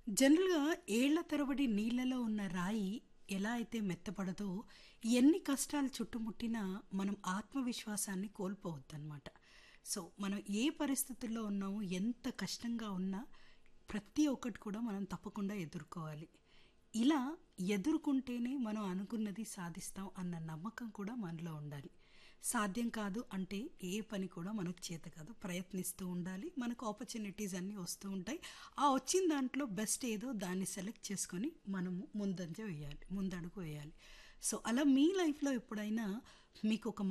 జనరల్‌గా ఏళ్ల తరబడి నీళ్లలో ఉన్న రాయి ఎలా అయితే మెత్తపడదో, ఎన్ని కష్టాలు చుట్టుముట్టినా మనం ఆత్మవిశ్వాసాన్ని కోల్పోవద్దనమాట. సో, మనం ఏ పరిస్థితుల్లో ఉన్నామో, ఎంత కష్టంగా ఉన్నా ప్రతి ఒక్కటి కూడా మనం తప్పకుండా ఎదుర్కోవాలి. ఇలా ఎదుర్కొంటేనే మనం అనుకున్నది సాధిస్తాం అన్న నమ్మకం కూడా మనలో ఉండాలి. సాధ్యం కాదు అంటే ఏ పని కూడా మనకు చేత కాదు. ప్రయత్నిస్తూ ఉండాలి. మనకు ఆపర్చునిటీస్ అన్నీ వస్తూ ఉంటాయి. ఆ వచ్చిన దాంట్లో బెస్ట్ ఏదో దాన్ని సెలెక్ట్ చేసుకొని మనము ముందంజ వేయాలి. ముందడుగు వేయాలి. సో, అలా మీ లైఫ్‌లో ఎప్పుడైనా మీకొక